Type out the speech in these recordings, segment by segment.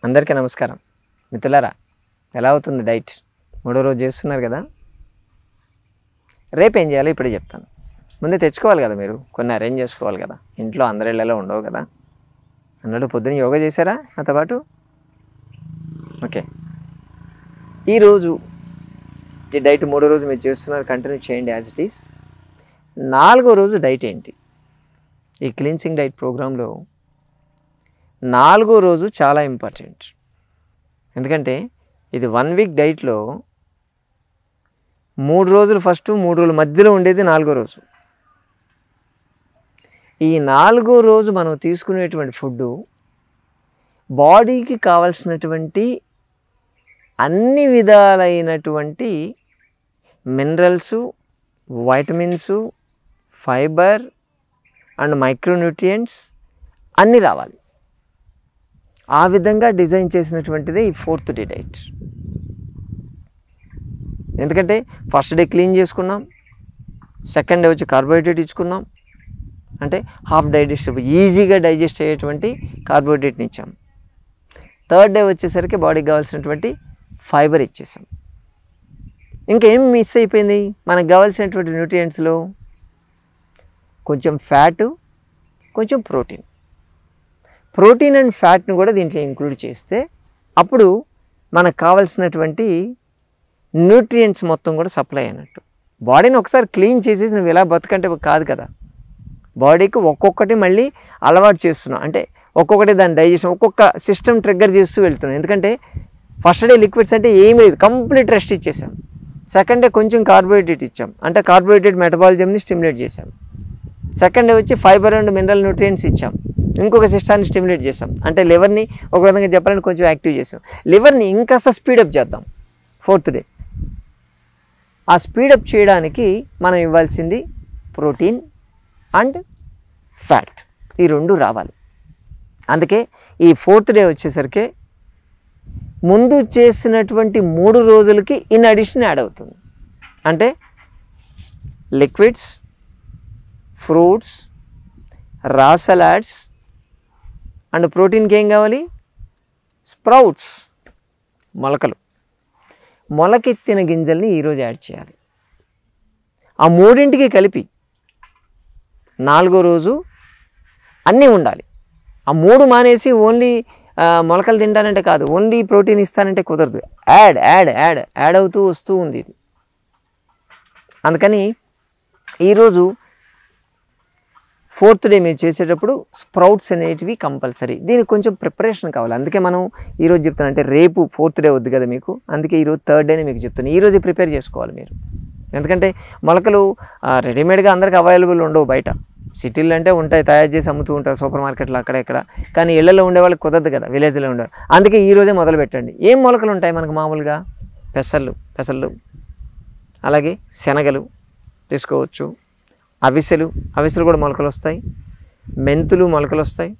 అందరికీ నమస్కారం మిత్రులారా ఎలా అవుతుంది డైట్ మూడో రోజు చేస్తున్నారు కదా రేపు ఏం చేయాలో ఇప్పుడే చెప్తాను ముందే తెచ్చుకోవాలి కదా మీరు కొన్ని అరేంజ్ చేసుకోవాలి కదా ఇంట్లో అందరి ఇళ్ళలో ఉండవు కదా అన్నట్టు పొద్దున్న యోగా చేశారా నాతో పాటు ఓకే ఈరోజు ఈ డైట్ మూడో రోజు మీరు చేస్తున్నారు కంటిన్యూ చేయండి యాజ్ ఇట్ ఈస్ నాలుగో రోజు డైట్ ఏంటి ఈ క్లీన్సింగ్ డైట్ ప్రోగ్రాంలో నాలుగో రోజు చాలా ఇంపార్టెంట్ ఎందుకంటే ఇది వన్ వీక్ డైట్లో మూడు రోజులు ఫస్ట్ మూడు రోజుల మధ్యలో ఉండేది నాలుగో రోజు ఈ నాలుగో రోజు మనం తీసుకునేటువంటి ఫుడ్ బాడీకి కావలసినటువంటి అన్ని విధాలైనటువంటి minerals vitamins fibre and micronutrients అన్నీ రావాలి ఆ విధంగా డిజైన్ చేసినటువంటిదే ఈ ఫోర్త్ డే డైట్ ఎందుకంటే ఫస్ట్ డే క్లీన్ చేసుకున్నాం సెకండ్ డే వచ్చి కార్బోహైడ్రేట్ ఇచ్చుకున్నాం అంటే హాఫ్ డైజెస్టివ్ ఈజీగా డైజెస్ట్ అయ్యేటువంటి కార్బోహైడ్రేట్ని ఇచ్చాం థర్డ్ డే వచ్చేసరికి బాడీకి కావాల్సినటువంటి ఫైబర్ ఇచ్చేసాం ఇంకేం మిస్ అయిపోయింది మనకు కావాల్సినటువంటి న్యూట్రియంట్స్లో కొంచెం ఫ్యాటు కొంచెం ప్రోటీన్ ప్రోటీన్ అండ్ ఫ్యాట్ని కూడా దీంట్లో ఇంక్లూడ్ చేస్తే అప్పుడు మనకు కావాల్సినటువంటి న్యూట్రియంట్స్ మొత్తం కూడా సప్లై అయినట్టు బాడీని ఒకసారి క్లీన్ చేసేసి నువ్వు ఎలా బతుకంటే కాదు కదా బాడీకి ఒక్కొక్కటి మళ్ళీ అలవాటు చేస్తున్నావు అంటే ఒక్కొక్కటి దాని డైజెషన్ ఒక్కొక్క సిస్టమ్ ట్రిగ్గర్ చేస్తూ వెళ్తున్నాం ఎందుకంటే ఫస్ట్ డే లిక్విడ్స్ అంటే ఏం లేదు కంప్లీట్ రెస్ట్ ఇచ్చేసాం సెకండ్ డే కొంచెం కార్బోహైడ్రేట్ ఇచ్చాం అంటే కార్బోహైడ్రేట్ మెటబాలిజంని స్టిమ్యులేట్ చేసాం సెకండ్ డే వచ్చి ఫైబర్ అండ్ మినరల్ న్యూట్రియంట్స్ ఇచ్చాం ఇంకొక సిస్టాన్ని స్టిమ్యులేట్ చేసాం అంటే లివర్ని ఒక విధంగా చెప్పాలంటే కొంచెం యాక్టివ్ చేసాం లివర్ని ఇంకాస్త స్పీడప్ చేద్దాం ఫోర్త్ డే ఆ స్పీడప్ చేయడానికి మనం ఇవ్వాల్సింది ప్రోటీన్ అండ్ ఫ్యాట్ ఈ రెండు రావాలి అందుకే ఈ ఫోర్త్ డే వచ్చేసరికి ముందు చేసినటువంటి మూడు రోజులకి ఇన్ అడిషన్ యాడ్ అవుతుంది అంటే liquids fruits raw salads and ప్రోటీన్కి ఏం కావాలి స్ప్రౌట్స్ మొలకలు మొలకెత్తిన గింజల్ని ఈరోజు యాడ్ చేయాలి ఆ మూడింటికి కలిపి నాలుగో రోజు అన్నీ ఉండాలి ఆ మూడు మానేసి ఓన్లీ ఆ, మొలకలు తింటానంటే కాదు ఓన్లీ ప్రోటీన్ ఇస్తానంటే కుదరదు యాడ్ యాడ్ యాడ్ యాడ్ అవుతూ వస్తూ ఉంది ఇది అందుకని ఈరోజు ఫోర్త్ డే మీరు చేసేటప్పుడు స్ప్రౌట్స్ అనేటివి కంపల్సరీ దీనికి కొంచెం ప్రిపరేషన్ కావాలి అందుకే మనం ఈరోజు చెప్తాను అంటే రేపు ఫోర్త్ డే వద్దు కదా మీకు అందుకే ఈరోజు థర్డ్ డేనే మీకు చెప్తాను ఈరోజు ప్రిపేర్ చేసుకోవాలి మీరు ఎందుకంటే మొలకలు ఆ, రెడీమేడ్గా అందరికి అవైలబుల్ ఉండవు బయట సిటీలు అంటే ఉంటాయి తయారు చేసి అమ్ముతూ ఉంటారు సూపర్ మార్కెట్లో అక్కడ ఇక్కడ కానీ ఇళ్లలో ఉండే వాళ్ళకి కుదరదు కదా విలేజ్లో ఉండరు అందుకే ఈ రోజే మొదలు పెట్టండి ఏం మొలకలు ఉంటాయి మనకు మామూలుగా పెసళ్ళు పెసళ్ళు అలాగే శనగలు తీసుకోవచ్చు అవిసెలు అవిసెలు కూడా మొలకలు వస్తాయి మెంతులు మొలకలు వస్తాయి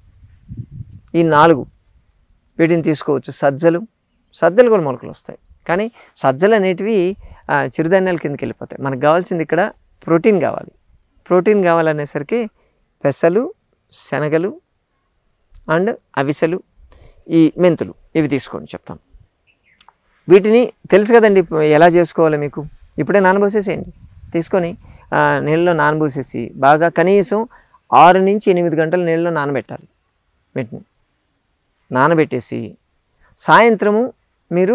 ఈ నాలుగు వీటిని తీసుకోవచ్చు సజ్జలు సజ్జలు కూడా మొలకలు వస్తాయి కానీ సజ్జలు అనేటివి ఆ, చిరుధాన్యాల కిందకి వెళ్ళిపోతాయి మనకు కావాల్సింది ఇక్కడ ప్రోటీన్ కావాలి ప్రోటీన్ కావాలనేసరికి పెసలు శనగలు అండ్ అవిసెలు ఈ మెంతులు ఇవి తీసుకోండి చెప్తాను వీటిని తెలుసు కదండి ఎలా చేసుకోవాలో మీకు ఇప్పుడే నానబోసేసేయండి తీసుకొని ఆ, నీళ్ళలో నానబోసేసి బాగా కనీసం ఆరు నుంచి ఎనిమిది గంటలు నీళ్ళలో నానబెట్టాలి వీటిని నానబెట్టేసి సాయంత్రము మీరు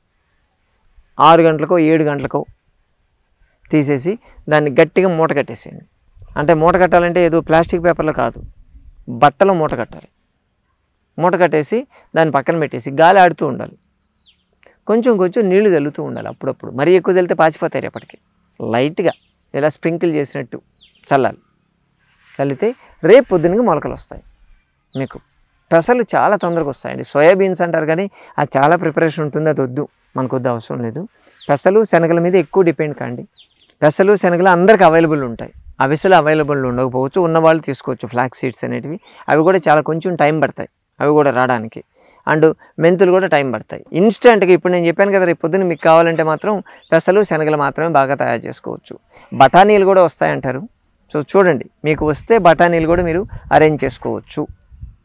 ఆరు గంటలకో ఏడు గంటలకో తీసేసి దాన్ని గట్టిగా మూట కట్టేసేయండి అంటే మూట కట్టాలంటే ఏదో ప్లాస్టిక్ పేపర్లో కాదు బట్టలో మూట కట్టాలి మూట కట్టేసి దాన్ని పక్కన పెట్టేసి గాలి ఆడుతూ ఉండాలి కొంచెం కొంచెం నీళ్లు చల్లుతూ ఉండాలి అప్పుడప్పుడు మరీ ఎక్కువ చల్లితే పాచిపోతాయి రేపటికి లైట్గా ఇలా స్ప్రింకిల్ చేసినట్టు చల్లాలి చల్లితే రేపు పొద్దునకి మొలకలు వస్తాయి మీకు పెసలు చాలా తొందరగా వస్తాయండి సోయాబీన్స్ అంటారు కానీ అది చాలా ప్రిపరేషన్ ఉంటుంది అది వద్దు మనకు వద్దు అవసరం లేదు పెసలు శనగల మీద ఎక్కువ డిపెండ్ కాండి పెసలు శనగలు అందరికి అవైలబుల్ ఉంటాయి అవిసలు అవైలబుల్ ఉండకపోవచ్చు ఉన్న వాళ్ళు తీసుకోవచ్చు ఫ్లాక్ సీడ్స్ అనేటివి అవి కూడా చాలా కొంచెం టైం పడతాయి అవి కూడా రావడానికి అండ్ మెంతులు కూడా టైం పడతాయి ఇన్స్టెంట్గా ఇప్పుడు నేను చెప్పాను కదా రేపు పొద్దున్న మీకు కావాలంటే మాత్రం పెసలు శనగలు మాత్రమే బాగా తయారు చేసుకోవచ్చు బఠానీలు కూడా వస్తాయంటారు సో చూడండి మీకు వస్తే బఠానీలు కూడా మీరు అరేంజ్ చేసుకోవచ్చు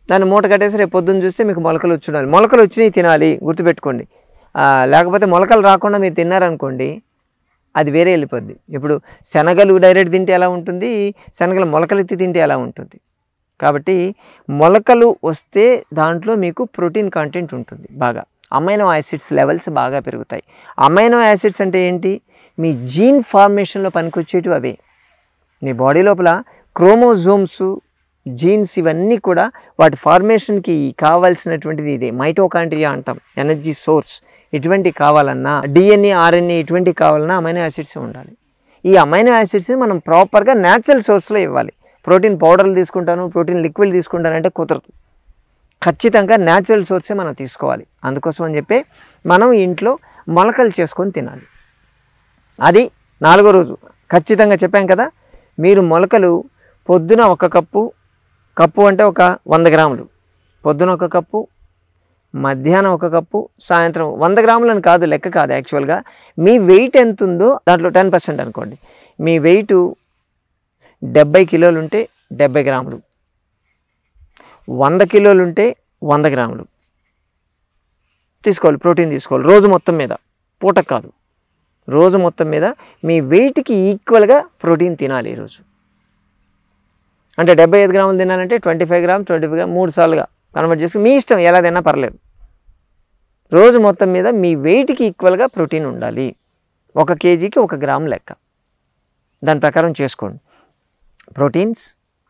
దాన్ని మూట కట్టేసి రేపు పొద్దున్న చూస్తే మీకు మొలకలు వచ్చి ఉండాలి మొలకలు వచ్చినాయి తినాలి గుర్తుపెట్టుకోండి ఆ, లేకపోతే మొలకలు రాకుండా మీరు తిన్నారనుకోండి అది వేరే వెళ్ళిపోద్ది ఇప్పుడు శనగలు డైరెక్ట్ తింటే ఎలా ఉంటుంది శనగలు మొలకలు ఎత్తి తింటే ఎలా ఉంటుంది కాబట్టి మొలకలు వస్తే దాంట్లో మీకు ప్రోటీన్ కంటెంట్ ఉంటుంది బాగా అమైనో యాసిడ్స్ లెవెల్స్ బాగా పెరుగుతాయి అమైనో యాసిడ్స్ అంటే ఏంటి మీ జీన్ ఫార్మేషన్లో పనికొచ్చేటివి అవే మీ బాడీ లోపల క్రోమోజోమ్స్ జీన్స్ ఇవన్నీ కూడా వాటి ఫార్మేషన్కి కావాల్సినటువంటిది ఇదే మైటోకాండ్రియా అంటాం ఎనర్జీ సోర్స్ ఇటువంటి కావాలన్నా డిఎన్ఏ ఆర్ఎన్ఏ ఇటువంటి కావాలన్నా అమైనో యాసిడ్స్ ఉండాలి ఈ అమైనో యాసిడ్స్ని మనం ప్రాపర్గా న్యాచురల్ సోర్స్లో ఇవ్వాలి ప్రోటీన్ పౌడర్లు తీసుకుంటాను ప్రోటీన్ లిక్విడ్ తీసుకుంటానంటే కుదరదు ఖచ్చితంగా న్యాచురల్ సోర్సే మనం తీసుకోవాలి అందుకోసం అని చెప్పి మనం ఇంట్లో మొలకలు చేసుకొని తినాలి అది నాలుగో రోజు ఖచ్చితంగా చెప్పాం కదా మీరు మొలకలు పొద్దున ఒక కప్పు కప్పు అంటే ఒక వంద గ్రాములు పొద్దున ఒక కప్పు మధ్యాహ్నం ఒక కప్పు సాయంత్రం వంద గ్రాములు అని కాదు లెక్క కాదు యాక్చువల్గా మీ వెయిట్ ఎంత ఉందో దాంట్లో టెన్ పర్సెంట్ అనుకోండి మీ వెయిట్ డెబ్బై కిలోలు ఉంటే డెబ్బై గ్రాములు వంద కిలోలు ఉంటే వంద గ్రాములు తీసుకోవాలి ప్రోటీన్ తీసుకోవాలి రోజు మొత్తం మీద పూటకు కాదు రోజు మొత్తం మీద మీ వెయిట్కి ఈక్వల్గా ప్రోటీన్ తినాలి ఈరోజు అంటే డెబ్బై ఐదు గ్రాములు తినాలంటే twenty five gram twenty five gram మూడు సార్లుగా కన్వర్ట్ చేసుకుని మీ ఇష్టం ఎలా తిన్నా పర్లేదు రోజు మొత్తం మీద మీ వెయిట్కి ఈక్వల్గా ప్రోటీన్ ఉండాలి ఒక కేజీకి ఒక గ్రామ్ లెక్క దాని ప్రకారం చేసుకోండి ప్రోటీన్స్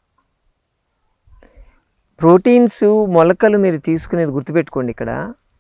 ప్రోటీన్స్ మొలకలు మీరు తీసుకునేది గుర్తుపెట్టుకోండి ఇక్కడ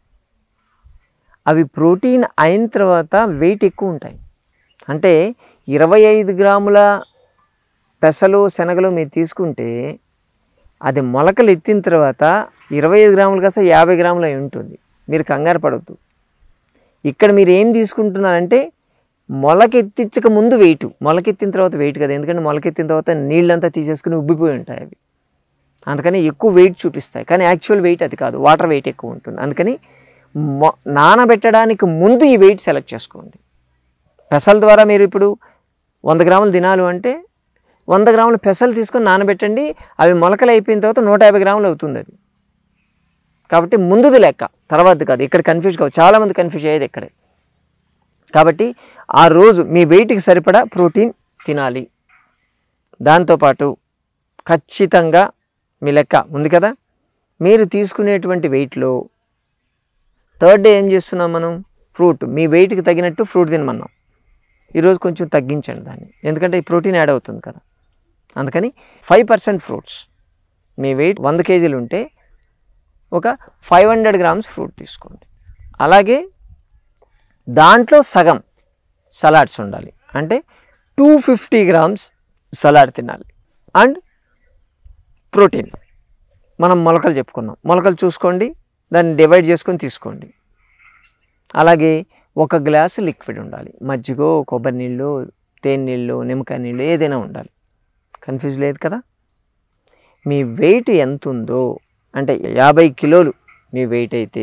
అవి ప్రోటీన్ అయిన తర్వాత వెయిట్ ఎక్కువ ఉంటాయి అంటే ఇరవై ఐదు గ్రాముల పెసలు శనగలు మీరు తీసుకుంటే అది మొలకలు ఎత్తిన తర్వాత ఇరవై ఐదు గ్రాములు కాస్త యాభై గ్రాములు అయి ఉంటుంది మీరు కంగారు పడవద్దు ఇక్కడ మీరు ఏం తీసుకుంటున్నారంటే మొలకెత్తించక ముందు వెయిట్ మొలకెత్తిన తర్వాత వెయిట్ కదా ఎందుకంటే మొలకెత్తిన తర్వాత నీళ్ళంతా తీసేసుకుని ఉబ్బిపోయి ఉంటాయి అవి అందుకని ఎక్కువ వెయిట్ చూపిస్తాయి కానీ యాక్చువల్ వెయిట్ అది కాదు వాటర్ వెయిట్ ఎక్కువ ఉంటుంది అందుకని మొ నానబెట్టడానికి ముందు ఈ వెయిట్ సెలెక్ట్ చేసుకోండి పెసల ద్వారా మీరు ఇప్పుడు వంద గ్రాములు తినాలి అంటే వంద గ్రాములు పెసలు తీసుకొని నానబెట్టండి అవి మొలకలు అయిపోయిన తర్వాత నూట యాభై గ్రాములు అవుతుంది అది కాబట్టి ముందుది లెక్క తర్వాతది కాదు ఇక్కడ కన్ఫ్యూజ్ కావు చాలామంది కన్ఫ్యూజ్ అయ్యేది ఇక్కడే కాబట్టి ఆ రోజు మీ వెయిట్కి సరిపడా ప్రోటీన్ తినాలి దాంతోపాటు ఖచ్చితంగా మీ లెక్క ఉంది కదా మీరు తీసుకునేటువంటి వెయిట్లో థర్డ్ డే ఏం చేస్తున్నాం మనం ఫ్రూట్ మీ వెయిట్కి తగినట్టు ఫ్రూట్ తినమన్నాం ఈరోజు కొంచెం తగ్గించండి దాన్ని ఎందుకంటే ఈ ప్రోటీన్ యాడ్ అవుతుంది కదా అందుకని ఫైవ్ పర్సెంట్ ఫ్రూట్స్ మీ వెయిట్ వంద కేజీలు ఉంటే ఒక ఫైవ్ హండ్రెడ్ గ్రామ్స్ ఫ్రూట్ తీసుకోండి అలాగే దాంట్లో సగం సలాడ్స్ ఉండాలి అంటే టూ ఫిఫ్టీ గ్రామ్స్ సలాడ్ తినాలి అండ్ ప్రోటీన్ మనం మొలకలు చెప్పుకున్నాం మొలకలు చూసుకోండి దాన్ని డివైడ్ చేసుకొని తీసుకోండి అలాగే ఒక గ్లాసు లిక్విడ్ ఉండాలి మజ్జిగో కొబ్బరి నీళ్ళు తేనె నీళ్ళు నిమ్మకాయ నీళ్ళు ఏదైనా ఉండాలి కన్ఫ్యూజ్ లేదు కదా మీ వెయిట్ ఎంత ఉందో అంటే యాభై కిలోలు మీ వెయిట్ అయితే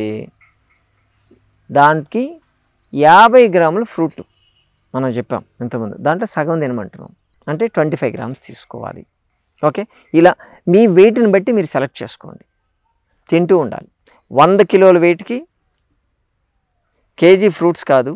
దానికి యాభై గ్రాముల ఫ్రూట్ మనం చెప్పాం ఇంతకుముందు దాంట్లో సగం తినమంటున్నాం అంటే ట్వంటీ ఫైవ్ గ్రామ్స్ తీసుకోవాలి ఓకే ఇలా మీ వెయిట్ని బట్టి మీరు సెలెక్ట్ చేసుకోండి తింటూ ఉండాలి వంద కిలోల వెయిట్కి కేజీ ఫ్రూట్స్ కాదు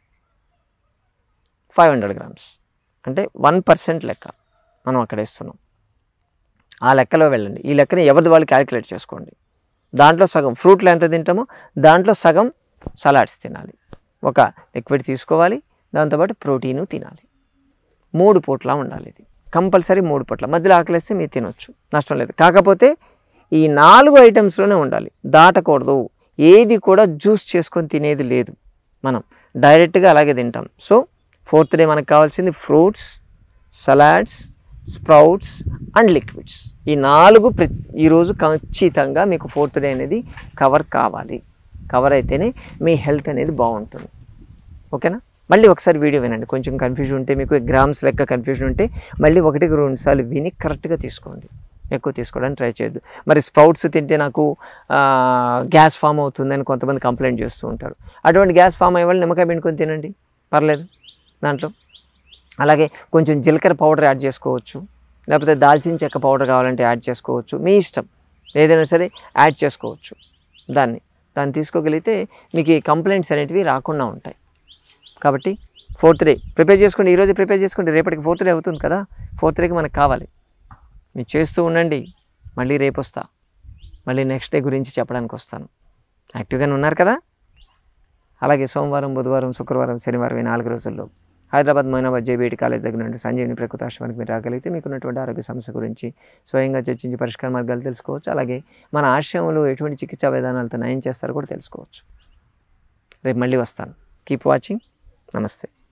ఫైవ్ హండ్రెడ్ గ్రామ్స్ అంటే వన్ పర్సెంట్ లెక్క మనం అక్కడ ఇస్తున్నాం ఆ లెక్కలో వెళ్ళండి ఈ లెక్కని ఎవరిది వాళ్ళు క్యాలిక్యులేట్ చేసుకోండి దాంట్లో సగం ఫ్రూట్లో ఎంత తింటామో దాంట్లో సగం సలాడ్స్ తినాలి ఒక లిక్విడ్ తీసుకోవాలి దాంతోపాటు ప్రోటీను తినాలి మూడు పూట్ల ఉండాలి ఇది కంపల్సరీ మూడు పూట్ల మధ్యలో ఆకలిస్తే మీరు తినొచ్చు నష్టం లేదు కాకపోతే ఈ నాలుగు ఐటమ్స్లోనే ఉండాలి దాటకూడదు ఏది కూడా జ్యూస్ చేసుకొని తినేది లేదు మనం డైరెక్ట్గా అలాగే తింటాం సో ఫోర్త్ డే మనకు కావాల్సింది fruits salads sprouts and liquids ఈ నాలుగు ప్ర ఈరోజు ఖచ్చితంగా మీకు ఫోర్త్ డే అనేది కవర్ కావాలి కవర్ అయితేనే మీ హెల్త్ అనేది బాగుంటుంది ఓకేనా మళ్ళీ ఒకసారి వీడియో వినండి కొంచెం కన్ఫ్యూజన్ ఉంటే మీకు గ్రామ్స్ లెక్క కన్ఫ్యూజన్ ఉంటే మళ్ళీ ఒకటికి రెండు సార్లు విని కరెక్ట్గా తీసుకోండి ఎక్కువ తీసుకోవడానికి ట్రై చేయొద్దు మరి స్ప్రౌట్స్ తింటే నాకు ఆ, గ్యాస్ ఫామ్ అవుతుందని కొంతమంది కంప్లైంట్ చేస్తూ ఉంటారు అటువంటి గ్యాస్ ఫామ్ అయ్యే వాళ్ళు నిమ్మకాయ పిండుకొని తినండి పర్లేదు దాంట్లో అలాగే కొంచెం జీలకర్ర పౌడర్ యాడ్ చేసుకోవచ్చు లేకపోతే దాల్చిన చెక్క పౌడర్ కావాలంటే యాడ్ చేసుకోవచ్చు మీ ఇష్టం ఏదైనా సరే యాడ్ చేసుకోవచ్చు దాన్ని దాన్ని తీసుకోగలిగితే మీకు ఈ కంప్లైంట్స్ అనేటివి రాకుండా ఉంటాయి కాబట్టి ఫోర్త్ డే ప్రిపేర్ చేసుకోండి ఈరోజు ప్రిపేర్ చేసుకోండి రేపటికి ఫోర్త్ డే అవుతుంది కదా ఫోర్త్ డేకి మనకు కావాలి మీరు చేస్తూ ఉండండి మళ్ళీ రేపు వస్తా మళ్ళీ నెక్స్ట్ డే గురించి చెప్పడానికి వస్తాను యాక్టివ్గానే ఉన్నారు కదా అలాగే సోమవారం బుధవారం శుక్రవారం శనివారం ఈ నాలుగు రోజుల్లో హైదరాబాద్ మొయినాబాద్ జేబీటీ కాలేజ్ దగ్గర నుండి సంజీవిని ప్రకృతి ఆశ్రమానికి మీరు రాగలిగితే మీకు ఉన్నటువంటి ఆరోగ్య సమస్య గురించి స్వయంగా చర్చించి పరిష్కార మార్గాలు తెలుసుకోవచ్చు అలాగే మన ఆశ్రమంలో ఎటువంటి చికిత్సా విధానాలతో నయం చేస్తారో కూడా తెలుసుకోవచ్చు రేపు మళ్ళీ వస్తాను కీప్ వాచింగ్ నమస్తే